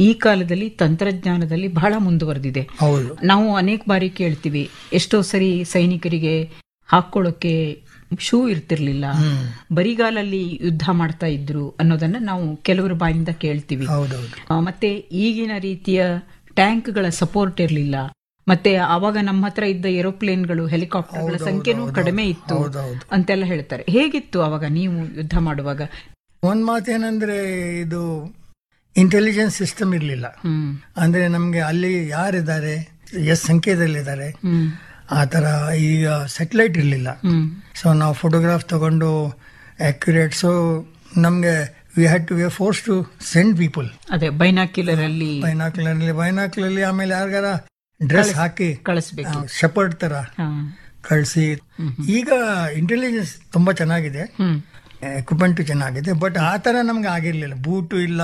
ಈ ಕಾಲದಲ್ಲಿ ತಂತ್ರಜ್ಞಾನದಲ್ಲಿ ಬಹಳ ಮುಂದುವರೆದಿದೆ ಹೌದು ನಾವು ಅನೇಕ ಬಾರಿ ಕೇಳ್ತೀವಿ ಎಷ್ಟೋ ಸರಿ ಸೈನಿಕರಿಗೆ ಹಾಕೊಳ್ಳೋಕೆ ಶೂ ಇರ್ತಿರ್ಲಿಲ್ಲ ಬರಿಗಾಲಲ್ಲಿ ಯುದ್ಧ ಮಾಡ್ತಾ ಇದ್ರು ಅನ್ನೋದನ್ನ ನಾವು ಕೆಲವರ ಬಾಯಿಂದ ಕೇಳ್ತೀವಿ ಹೌದೌದು ಆ, ಮತ್ತೆ ಈಗಿನ ರೀತಿಯ ಟ್ಯಾಂಕ್ಗಳ ಸಪೋರ್ಟ್ ಇರಲಿಲ್ಲ ಮತ್ತೆ ಆವಾಗ ನಮ್ಮ ಹತ್ರ ಇದ್ದ ಏರೋಪ್ಲೇನ್ಗಳು ಹೆಲಿಕಾಪ್ಟರ್ಗಳ ಸಂಖ್ಯೆನೂ ಕಡಿಮೆ ಇತ್ತು ಹೌದೌದು ಅಂತೆಲ್ಲ ಹೇಳ್ತಾರೆ ಹೇಗಿತ್ತು ಅವಾಗ ನೀವು ಯುದ್ಧ ಮಾಡುವಾಗ ಒಂದ್ ಮಾತೇನಂದ್ರೆ ಇದು ಇಂಟೆಲಿಜೆನ್ಸ್ ಸಿಸ್ಟಮ್ ಇರಲಿಲ್ಲ ಹ್ಮ್ ಅಂದ್ರೆ ನಮ್ಗೆ ಅಲ್ಲಿ ಯಾರಿದ್ದಾರೆ ಎಷ್ಟು ಸಂಖ್ಯೆದಲ್ಲಿದ್ದಾರೆ ಹ್ಮ್ ಆ ತರ ಈಗ ಸೆಟಲೈಟ್ ಇರಲಿಲ್ಲ ಹ್ಮ್ ಸೊ ನಾವು ಫೋಟೋಗ್ರಾಫ್ ತಗೊಂಡು ಆಕ್ಯುರೇಟ್ ಸೊ ನಮ್ಗೆ we had to we force to send people ಅದೇ ಬೈನಾಕ್ಯುಲರ್ ಅಲ್ಲಿ ಬೈನಾಕ್ಲಲ್ಲಿ ಬೈನಾಕ್ಲಲ್ಲಿ ಆಮೇಲೆ ಯಾರಿಗಾರ ಡ್ರೆಸ್ ಹಾಕಿ ಕಳಿಸ್ಬೇಕು ಶಪರ್ಡ್ ತರ ಹಾ. ಕಳಿಸಿ ಈಗ ಇಂಟೆಲಿಜೆನ್ಸ್ ತುಂಬಾ ಚೆನ್ನಾಗಿದೆ ಹ್ಮ್ ಎಕ್ವಿಪ್ಮೆಂಟ್ ಚೆನ್ನಾಗಿದೆ ಬಟ್ ಆ ತರ ನಮ್ಗೆ ಆಗಿರ್ಲಿಲ್ಲ ಬೂಟು ಇಲ್ಲ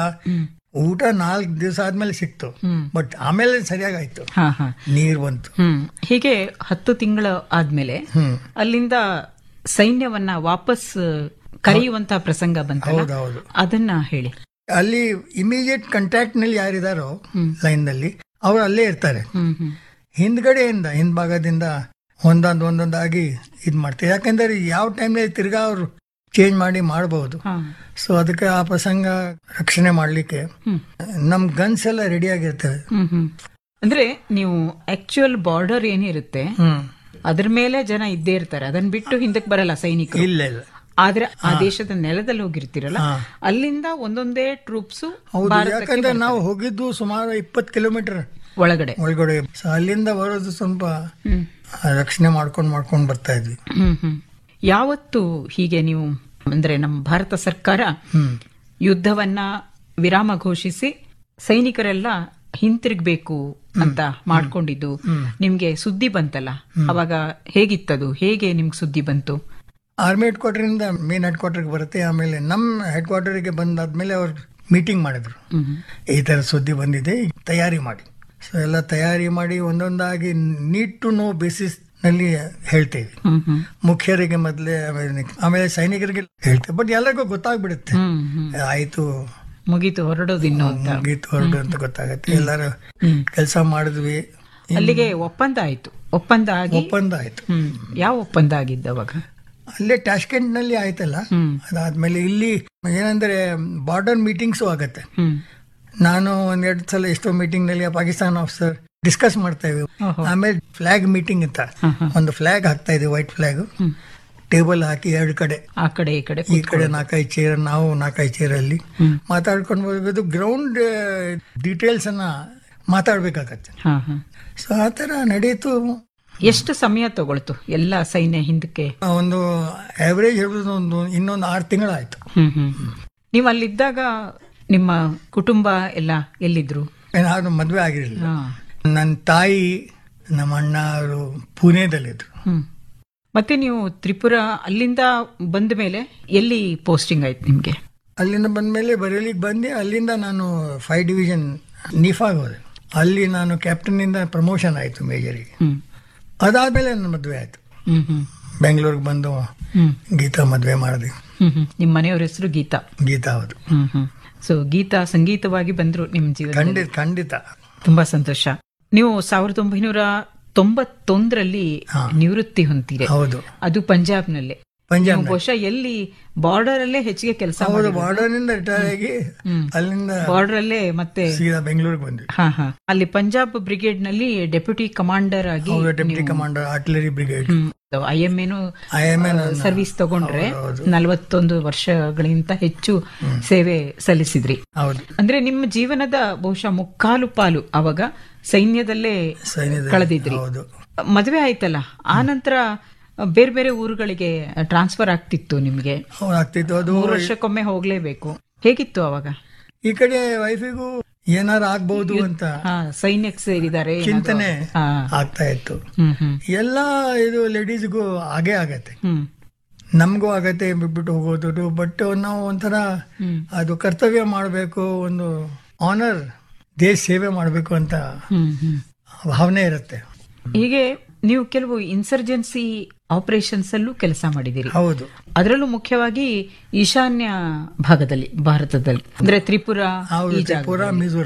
ಊಟ ನಾಲ್ಕು ದಿವಸ ಆದ್ಮೇಲೆ ಸಿಕ್ತು ಹ್ಮ್. ಬಟ್ ಆಮೇಲೆ ಸರಿಯಾಗಾಯ್ತು ಹಾ ಹಾ ನೀರ್ ಬಂತು ಹ್ಮ್ ಹೀಗೆ ಹತ್ತು ತಿಂಗಳ ಆದ್ಮೇಲೆ ಹ್ಮ್ ಅಲ್ಲಿಂದ ಸೈನ್ಯವನ್ನ ವಾಪಸ್ ಕರೆಯುವಂತ ಪ್ರಸಂಗ ಬಂತಲ್ಲ ಹೌದೌದು ಅದನ್ನ ಹೇಳಿ ಅಲ್ಲಿ ಇಮಿಡಿಯೇಟ್ ಕಾಂಟ್ಯಾಕ್ಟ್ ನಲ್ಲಿ ಯಾರಿದಾರೋ ಲೈನ್ ನಲ್ಲಿ ಅವ್ರು ಅಲ್ಲೇ ಇರ್ತಾರೆ ಹ್ಮ್ ಹ್ಮ್ ಹಿಂದ್ಗಡೆಯಿಂದ ಹಿಂದ್ಭಾಗದಿಂದ ಒಂದೊಂದು ಒಂದೊಂದಾಗಿ ಇದ್ ಮಾಡ್ತಾರೆ ಯಾಕಂದ್ರೆ ಯಾವ ಟೈಮ್ನಲ್ಲಿ ತಿರ್ಗಾ ಅವ್ರು ಚೇಂಜ್ ಮಾಡಿ ಮಾಡಬಹುದು ಹಾ ಸೊ ಅದಕ್ಕೆ ಆ ಪ್ರಸಂಗ ರಕ್ಷಣೆ ಮಾಡ್ಲಿಕ್ಕೆ ಹ್ಮ್ ನಮ್ ಗನ್ಸ್ ಎಲ್ಲ ರೆಡಿ ಆಗಿರ್ತವೆ ಹ್ಮ್ ಹ್ಮ್ ಅಂದ್ರೆ ನೀವು ಆಕ್ಚುಯಲ್ ಬಾರ್ಡರ್ ಏನಿರುತ್ತೆ ಹ್ಮ್ ಅದ್ರ ಮೇಲೆ ಜನ ಇದ್ದೇ ಇರ್ತಾರೆ ಅದನ್ನ ಬಿಟ್ಟು ಹಿಂದಕ್ಕೆ ಬರಲ್ಲ ಸೈನಿಕರು ಇಲ್ಲ ಇಲ್ಲ ಆದ್ರೆ ಆ ದೇಶದ ನೆಲದಲ್ಲಿ ಹೋಗಿರ್ತೀರಲ್ಲ ಹಾ. ಅಲ್ಲಿಂದ ಒಂದೊಂದೇ ಟ್ರೂಪ್ಸ್ ಹೌದು ಯಾಕಂದ್ರೆ ನಾವು ಹೋಗಿದ್ದು ಸುಮಾರು ಇಪ್ಪತ್ತು ಕಿಲೋಮೀಟರ್ ಒಳಗಡೆ ಒಳಗಡೆ ಸೊ ಅಲ್ಲಿಂದ ಬರೋದು ಸ್ವಲ್ಪ ಹ್ಮ್ ರಕ್ಷಣೆ ಮಾಡ್ಕೊಂಡು ಮಾಡ್ಕೊಂಡು ಬರ್ತಾ ಇದ್ವಿ ಹ್ಮ್ ಹ್ಮ್ ಯಾವತ್ತು ಹೀಗೆ ನೀವು ಅಂದ್ರೆ ನಮ್ಮ ಭಾರತ ಸರ್ಕಾರ ಹ್ಮ್ ಯುದ್ಧವನ್ನ ವಿರಾಮ ಘೋಷಿಸಿ ಸೈನಿಕರೆಲ್ಲ ಹಿಂತಿರುಗ್ಬೇಕು ಅಂತ ಮಾಡ್ಕೊಂಡಿದ್ದು ನಿಮ್ಗೆ ಸುದ್ದಿ ಬಂತಲ್ಲ ಅವಾಗ ಹೇಗಿತ್ತದು ಹೇಗೆ ನಿಮ್ಗೆ ಸುದ್ದಿ ಬಂತು ಆರ್ಮಿ ಹೆಡ್ ಕ್ವಾರ್ಟರ್ ಇಂದ ಮೇನ್ ಹೆಡ್ ಕ್ವಾರ್ಟರ್ಗೆ ಬರುತ್ತೆ ಆಮೇಲೆ ನಮ್ಮ ಹೆಡ್ ಕ್ವಾರ್ಟರ್ಗೆ ಬಂದಾದ್ಮೇಲೆ ಅವ್ರು ಮೀಟಿಂಗ್ ಮಾಡಿದ್ರು ಹ್ಮ್ ಈ ತರ ಸುದ್ದಿ ಬಂದಿದೆ ಈಗ ತಯಾರಿ ಮಾಡಿ ಸೊ ಎಲ್ಲ ತಯಾರಿ ಮಾಡಿ ಒಂದೊಂದಾಗಿ ನೀಡ್ ಟು ನೋ ಬೇಸಿಸ್ ನಲ್ಲಿ ಹೇಳ್ತೇವೆ ಹ್ಮ್ ಹ್ಮ್ ಮುಖ್ಯರಿಗೆ ಮೊದಲೇ ಆಮೇಲೆ ಆಮೇಲೆ ಸೈನಿಕರಿಗೆ ಹೇಳ್ತೇವೆ ಬಟ್ ಎಲ್ಲರಿಗೂ ಗೊತ್ತಾಗ್ಬಿಡುತ್ತೆ ಹ್ಮ್ ಹ್ಮ್ ಆಯ್ತು ಮುಗೀತು ಹೊರಡೋದಿನ್ನು ಅಂತ ಮುಗೀತು ಹೊರಡು ಅಂತ ಗೊತ್ತಾಗತ್ತೆ ಎಲ್ಲರೂ ಹ್ಮ್. ಕೆಲಸ ಮಾಡಿದ್ವಿ ಅಲ್ಲಿಗೆ ಒಪ್ಪಂದ ಆಯ್ತು ಒಪ್ಪಂದ ಆಗಿ ಒಪ್ಪಂದ ಆಯ್ತು ಹ್ಮ್ ಯಾವ ಒಪ್ಪಂದ ಆಗಿದ್ದ ಅವಾಗ ಅಲ್ಲೇ ಟ್ಯಾಶ್ಕೆಂಟ್ ನಲ್ಲಿ ಆಯ್ತಲ್ಲ ಹ್ಮ್ ಅದಾದ್ಮೇಲೆ ಇಲ್ಲಿ ಏನಂದ್ರೆ ಬಾರ್ಡರ್ ಮೀಟಿಂಗ್ಸು ಆಗತ್ತೆ ಹ್ಮ್ ನಾನು ಒಂದೆರಡು ಸಲ ಎಷ್ಟೋ ಮೀಟಿಂಗ್ ನಲ್ಲಿ ಪಾಕಿಸ್ತಾನ ಆಫೀಸರ್ ಡಿಸ್ಕಸ್ ಮಾಡ್ತಾ ಇದ್ವಿ ಓಹೋ. ಆಮೇಲೆ ಫ್ಲಾಗ್ ಮೀಟಿಂಗ್ ಅಂತ ಹ, ಹ. ಒಂದು ಫ್ಲಾಗ್ ಹಾಕ್ತಾ ಇದ್ವಿ ವೈಟ್ ಫ್ಲಾಗ್ ಹ್ಮ್. ಟೇಬಲ್ ಹಾಕಿ ಎರಡು ಕಡೆ ಆ ಕಡೆ ಈ ಕಡೆ ಈ ಕಡೆ ನಾಲ್ಕೈದು ಚೇರ್ ನಾವು ನಾಲ್ಕೈದು ಚೇರ್ ಅಲ್ಲಿ ಹ್ಮ್. ಮಾತಾಡ್ಕೊಂಡು ಬರ್ಬೋದು ಗ್ರೌಂಡ್ ಡೀಟೇಲ್ಸ್ ಅನ್ನ ಮಾತಾಡ್ಬೇಕಾಗತ್ತೆ ಹಾ ಹಾ ಸೊ ಆ ತರ ನಡೀತು ಎಷ್ಟು ಸಮಯ ತಗೊಳ್ತು ಎಲ್ಲ ಸೈನ್ಯ ಹಿಂದಕ್ಕೆ ಒಂದು ಆವರೇಜ್ ಹೇಳ್ಬೋದು ಒಂದು ಇನ್ನೊಂದು ಆರು ತಿಂಗಳಾಯ್ತು ಹ್ಮ್ ಹ್ಮ್ ನೀವು ಅಲ್ಲಿದ್ದಾಗ ನಿಮ್ಮ ಕುಟುಂಬ ಎಲ್ಲ ಎಲ್ಲಿದ್ರು ಏನಾದ್ರು ಮದುವೆ ಆಗಿರಲಿಲ್ಲ ಹಾ. ನನ್ನ ತಾಯಿ ನಮ್ಮ ಅಣ್ಣ ಅವರು ಪುಣೆದಲ್ಲಿದ್ರು ಹ್ಮ್ ಮತ್ತೆ ನೀವು ತ್ರಿಪುರ ಅಲ್ಲಿಂದ ಬಂದ ಮೇಲೆ ಎಲ್ಲಿ ಪೋಸ್ಟಿಂಗ್ ಆಯ್ತು ನಿಮ್ಗೆ ಅಲ್ಲಿಂದ ಬಂದ್ಮೇಲೆ ಬರೇಲಿಗೆ ಬಂದೆ ಅಲ್ಲಿಂದ ನಾನು ಫೈವ್ ಡಿವಿಷನ್ ನಿಫಾಗ್ ಹೋದೆ ಅಲ್ಲಿ ನಾನು ಕ್ಯಾಪ್ಟನ್ ಇಂದ ಪ್ರಮೋಷನ್ ಆಯ್ತು ಮೇಜರಿಗೆ ಹ್ಮ್ ಅದಾದ್ಮೇಲೆ ನನ್ನ ಮದುವೆ ಆಯ್ತು ಹ್ಮ್ ಹ್ಮ್ ಬೆಂಗಳೂರಿಗೆ ಬಂದು ಹ್ಮ್ ಗೀತಾ ಮದುವೆ ಮಾಡಿದೆ ಹ್ಮ್ ಹ್ಮ್ ನಿಮ್ಮ ಮನೆಯವ್ರ ಹೆಸರು ಗೀತಾ ಗೀತಾ ಹೌದು ಹ್ಮ್ ಹ್ಮ್ ಸೊ ಗೀತಾ ಸಂಗೀತವಾಗಿ ಬಂದ್ರು ನಿಮ್ ಜೀವನ ಖಂಡಿತ ಖಂಡಿತ ತುಂಬಾ ಸಂತೋಷ ನೀವು ಸಾವಿರದ ಒಂಬೈನೂರ ತೊಂಬತ್ತೊಂದರಲ್ಲಿ ಹಾ. ನಿವೃತ್ತಿ ಹೊಂತೀರಿ ಹೌದು ಅದು ಪಂಜಾಬ್ನಲ್ಲೇ ಪಂಜಾಬ್ ನೀವು ಬಹುಶಃ ಎಲ್ಲಿ ಬಾರ್ಡರ್ ಅಲ್ಲೇ ಹೆಚ್ಚಿಗೆ ಕೆಲಸ ಹೌದು ಬಾರ್ಡರ್ ನಿಂದ ರಿಟೈರ್ ಆಗಿ ಹ್ಮ್. ಅಲ್ಲಿಂದ ಬಾರ್ಡರ್ ಅಲ್ಲೇ ಮತ್ತೆ ಸೀದಾ ಬೆಂಗಳೂರಿಗೆ ಬಂದ್ವಿ ಹಾ ಹಾ ಅಲ್ಲಿ ಪಂಜಾಬ್ ಬ್ರಿಗೇಡ್ ನಲ್ಲಿ ಡೆಪ್ಯೂಟಿ ಕಮಾಂಡರ್ ಆಗಿ ಹೌದು deputy commander artillery brigade I M ಏನು ಐ ಎಮ್ ಎನ್ ಸರ್ವಿಸ್ ತಗೊಂಡ್ರೆ ಹೌದು. ನಲವತ್ತೊಂದು ವರ್ಷಗಳಿಗಿಂತ ಹೆಚ್ಚು ಸೇವೆ ಸಲ್ಲಿಸಿದ್ರಿ ಹೌದು ಅಂದ್ರೆ ನಿಮ್ಮ ಜೀವನದ ಬಹುಶಃ ಮುಕ್ಕಾಲು ಪಾಲು ಅವಾಗ ಸೈನ್ಯದಲ್ಲೇ ಸೈನ್ಯದ ಕಳೆದಿದ್ರಿ ಹೌದು ಮದುವೆ ಆಯ್ತಲ್ಲ ಆ ನಂತರ ಬೇರೆ ಬೇರೆ ಊರುಗಳಿಗೆ ಟ್ರಾನ್ಸ್ಫರ್ ಆಗ್ತಿತ್ತು ನಿಮ್ಗೆ ಹೌದು ಆಗ್ತಿತ್ತು ಅದು ಮೂರು ವರ್ಷಕ್ಕೊಮ್ಮೆ ಹೋಗ್ಲೇಬೇಕು ಹೇಗಿತ್ತು ಅವಾಗ ಈ ಕಡೆ ವೈಫಿಗೂ ಏನಾರು ಆಗ್ಬಹುದು ಅಂತ ಹಾ ಸೈನ್ಯಕ್ಕೆ ಸೇರಿದ್ದಾರೆ ಏನಾದ್ರು- ಚಿಂತನೆ ಹಾ ಆಗ್ತಾ ಇತ್ತು ಹ್ಮ್ ಹ್ಮ್ ಎಲ್ಲ ಇದು ಲೇಡೀಸ್ಗೂ ಹಾಗೇ ಆಗತ್ತೆ ಹ್ಮ್ ನಮಗೂ ಆಗತ್ತೆ ಬಿಟ್ಬಿಟ್ಟು ಹೋಗೋದು ಬಟ್ ನಾವು ಒಂಥರ ಹ್ಮ್ ಅದು ಕರ್ತವ್ಯ ಮಾಡಬೇಕು ಒಂದು ಆನರ್ ದೇಶ ಸೇವೆ ಮಾಡಬೇಕು ಅಂತ ಹ್ಮ್ ಹ್ಮ್ ಭಾವನೆ ಇರುತ್ತೆ ಹೀಗೆ ನೀವು ಕೆಲವು ಇನ್ಸರ್ಜೆನ್ಸಿ ಆಪರೇಷನ್ಸ್ ಅಲ್ಲೂ ಕೆಲಸ ಮಾಡಿದಿರಿ ಹೌದು ಅದರಲ್ಲೂ ಮುಖ್ಯವಾಗಿ ಈಶಾನ್ಯ ಭಾಗದಲ್ಲಿ ಭಾರತದಲ್ಲಿ ಅಂದ್ರೆ ತ್ರಿಪುರ ಹೌದು ಈ ಜಾಗ ತ್ರಿಪುರ ಮಿಜೋರಾಂ